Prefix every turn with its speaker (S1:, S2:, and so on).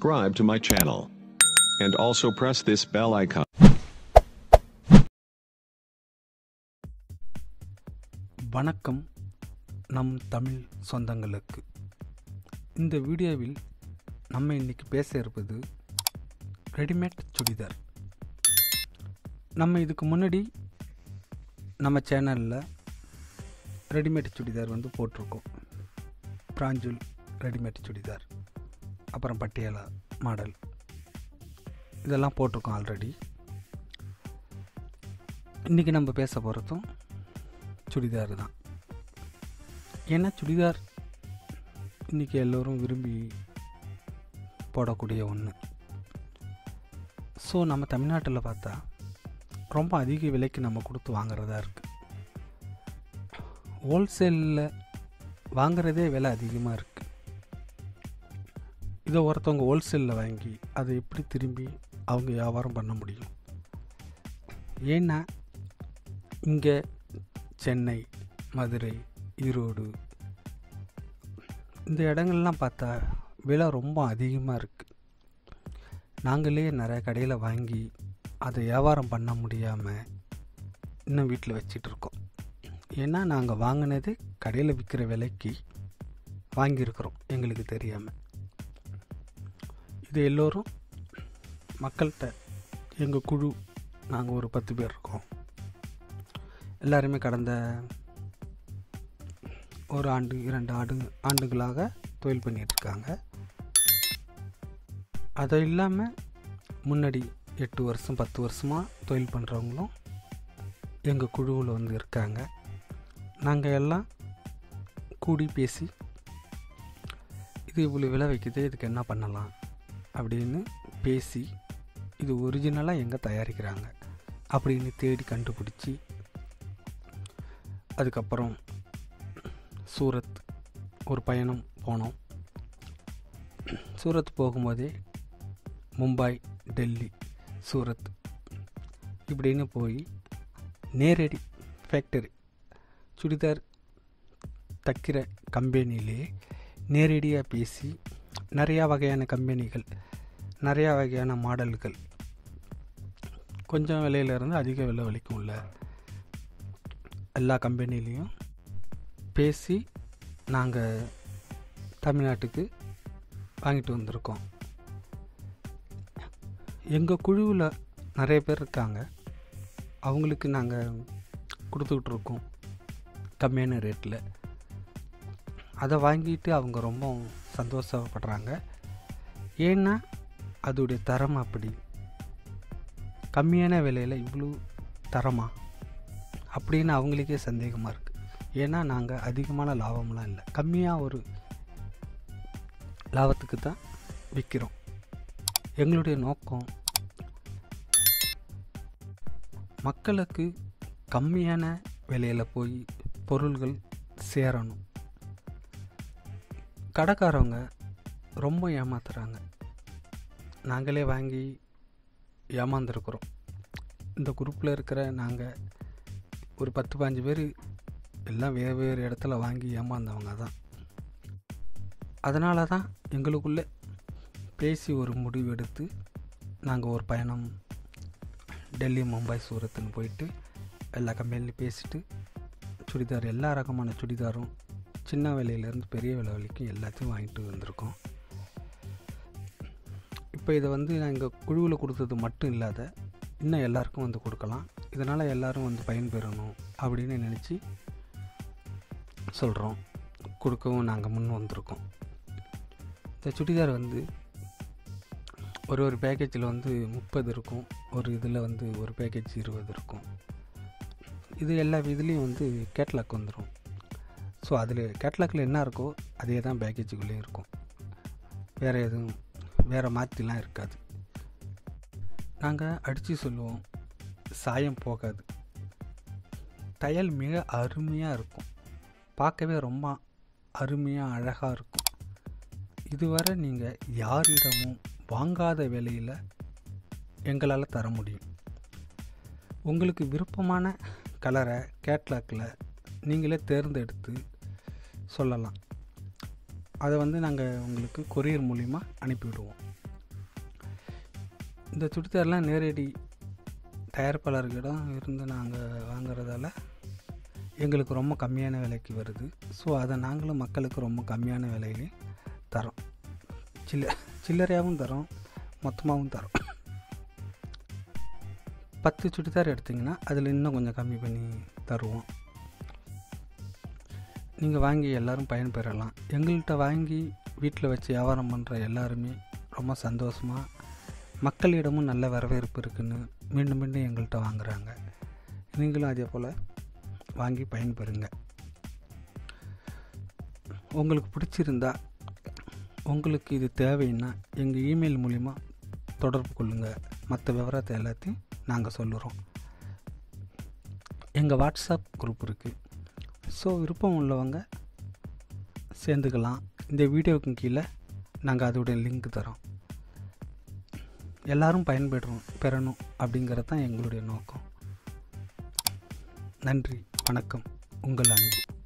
S1: subscribe to my channel. And also press this bell icon.
S2: வணக்கம் நம் தமிழ் சொந்தங்களுக்கு இந்த வீடியோவில் நம்ம இன்னைக்கு பேச இருப்பது ரெடிமேட் சுடிதார் நம்ம இதுக்கு முன்னாடி நம்ம சேனலில் ரெடிமேட் சுடிதார் வந்து போட்டிருக்கோம் பிராஞ்சுல் ரெடிமேட் சுடிதார் அப்புறம் பட்டியாலா மாடல் இதெல்லாம் போட்டிருக்கோம் ஆல்ரெடி இன்றைக்கி நம்ம பேச போகிறதும் சுடிதார் தான் ஏன்னா சுடிதார் இன்றைக்கி எல்லோரும் விரும்பி போடக்கூடிய ஒன்று ஸோ நம்ம தமிழ்நாட்டில் பார்த்தா ரொம்ப அதிக விலைக்கு நம்ம கொடுத்து வாங்குறதா இருக்குது ஹோல்சேலில் வாங்குறதே விலை அதிகமாக இருக்குது இதை ஒருத்தவங்க ஹோல்சேலில் வாங்கி அதை எப்படி திரும்பி அவங்க வியாபாரம் பண்ண முடியும் ஏன்னா இங்கே சென்னை மதுரை ஈரோடு இந்த இடங்கள்லாம் பார்த்தா விலை ரொம்ப அதிகமாக இருக்குது நாங்களே நிறைய கடையில் வாங்கி அதை வியாபாரம் பண்ண முடியாமல் இன்னும் வீட்டில் வச்சிட்டு இருக்கோம் ஏன்னா நாங்கள் வாங்கினது கடையில் விற்கிற விலைக்கு வாங்கியிருக்கிறோம் எங்களுக்கு தெரியாமல் இது எல்லோரும் மக்கள்கிட்ட எங்கள் குழு நாங்கள் ஒரு பத்து பேர் இருக்கோம் எல்லாருமே கடந்த ஒரு ஆண்டு இரண்டு ஆண்டு ஆண்டுகளாக தொழில் பண்ணிகிட்ருக்காங்க அது இல்லாமல் முன்னாடி எட்டு வருஷம் பத்து வருஷமாக தொழில் பண்ணுறவங்களும் எங்கள் குழுவில் வந்து இருக்காங்க நாங்கள் எல்லாம் கூடி பேசி இது இவ்வளோ விலை வைக்குது இதுக்கு என்ன பண்ணலாம் அப்படின்னு பேசி இது ஒரிஜினலாக எங்கே தயாரிக்கிறாங்க அப்படின்னு தேடி கண்டுபிடிச்சி அதுக்கப்புறம் சூரத் ஒரு பயணம் போனோம் சூரத் போகும்போதே மும்பை டெல்லி சூரத் இப்படின்னு போய் நேரடி ஃபேக்டரி சுடிதார் தைக்கிற கம்பெனிலே நேரடியாக பேசி நிறையா வகையான கம்பெனிகள் நிறையா வகையான மாடல்கள் கொஞ்சம் விலையிலேருந்து அதிக விலை வரைக்கும் உள்ள எல்லா கம்பெனிலையும் பேசி நாங்கள் தமிழ்நாட்டுக்கு வாங்கிட்டு வந்திருக்கோம் எங்கள் குழுவில் நிறைய பேர் இருக்காங்க அவங்களுக்கு நாங்கள் கொடுத்துக்கிட்டு இருக்கோம் கம்மியான ரேட்டில் அதை வாங்கிட்டு அவங்க ரொம்ப சந்தோஷப்படுறாங்க ஏன்னா அதோடைய தரம் அப்படி கம்மியான விலையில் இவ்வளோ தரமா அப்படின்னு அவங்களுக்கே சந்தேகமாக இருக்குது ஏன்னா நாங்கள் அதிகமான லாபம்லாம் இல்லை கம்மியாக ஒரு லாபத்துக்கு தான் விற்கிறோம் எங்களுடைய நோக்கம் மக்களுக்கு கம்மியான விலையில் போய் பொருள்கள் சேரணும் கடைக்காரவங்க ரொம்ப ஏமாத்துறாங்க நாங்களே வாங்கி ஏமாந்துருக்குறோம் இந்த குரூப்பில் இருக்கிற நாங்கள் ஒரு பத்து பாஞ்சு பேர் எல்லாம் வேறு வேறு இடத்துல வாங்கி ஏமாந்தவங்க தான் அதனால தான் எங்களுக்குள்ளே பேசி ஒரு முடிவு எடுத்து நாங்கள் ஒரு பயணம் டெல்லி மும்பை சூரத்துன்னு போயிட்டு எல்லா கம்பெனிலையும் பேசிட்டு சுடிதார் எல்லா ரகமான சுடிதாரும் சின்ன விலையிலேருந்து பெரிய விலை வரைக்கும் எல்லாத்தையும் வாங்கிட்டு வந்திருக்கோம் இப்போ இதை வந்து நாங்கள் குழுவில் கொடுத்தது மட்டும் இல்லாத இன்னும் எல்லாருக்கும் வந்து கொடுக்கலாம் இதனால் எல்லோரும் வந்து பயன்பெறணும் அப்படின்னு நினச்சி சொல்கிறோம் கொடுக்கவும் நாங்கள் முன் வந்திருக்கோம் இந்த சுடிதார் வந்து ஒரு ஒரு பேக்கேஜில் வந்து முப்பது இருக்கும் ஒரு இதில் வந்து ஒரு பேக்கேஜ் இருபது இருக்கும் இது எல்லா இதுலேயும் வந்து கேட்லாக் வந்துடும் ஸோ அதில் கேட்லாக்கில் என்ன இருக்கோ அதே தான் பேக்கேஜுக்குள்ளேயும் இருக்கும் வேறு எதுவும் வேறு மாற்றிலாம் இருக்காது நாங்கள் அடித்து சொல்லுவோம் சாயம் போகாது தையல் மிக அருமையாக இருக்கும் பார்க்கவே ரொம்ப அருமையாக அழகாக இருக்கும் இதுவரை நீங்கள் யாரிடமும் வாங்காத விலையில் எங்களால் தர முடியும் உங்களுக்கு விருப்பமான கலரை கேட்லாக்கில் நீங்களே தேர்ந்தெடுத்து சொல்லலாம் அதை வந்து நாங்கள் உங்களுக்கு கொரியர் மூலிமா அனுப்பிவிடுவோம் இந்த சுடிதார்லாம் நேரடி தயாரிப்பாளர்களிடம் இருந்து நாங்கள் வாங்குறதால எங்களுக்கு ரொம்ப கம்மியான விலைக்கு வருது ஸோ அதை நாங்களும் மக்களுக்கு ரொம்ப கம்மியான விலையிலே தரோம் சில்ல சில்லறையாகவும் தரோம் மொத்தமாகவும் தரோம் பத்து சுடிதார் எடுத்திங்கன்னா அதில் இன்னும் கொஞ்சம் கம்மி பண்ணி தருவோம் நீங்கள் வாங்கி எல்லோரும் பயன்பெறலாம் எங்கள்கிட்ட வாங்கி வீட்டில் வச்சு வியாபாரம் பண்ணுற எல்லாருமே ரொம்ப சந்தோஷமாக மக்களிடமும் நல்ல வரவேற்பு இருக்குன்னு மீண்டும் மீண்டும் எங்கள்கிட்ட வாங்குகிறாங்க நீங்களும் அதே போல் வாங்கி பயன்பெறுங்க உங்களுக்கு பிடிச்சிருந்தா உங்களுக்கு இது தேவைன்னா எங்கள் இமெயில் மூலிமா தொடர்பு கொள்ளுங்கள் மற்ற விவரத்தை எல்லாத்தையும் நாங்கள் சொல்லுறோம் எங்கள் வாட்ஸ்அப் குரூப் இருக்குது ஸோ விருப்பம் உள்ளவங்க சேர்ந்துக்கலாம் இந்த வீடியோவுக்கு கீழே நாங்கள் அதோடைய லிங்க் தரோம் எல்லாரும் பயன்பெறணும் பெறணும் அப்படிங்கிறது தான் எங்களுடைய நோக்கம் நன்றி வணக்கம் உங்கள் அன்பு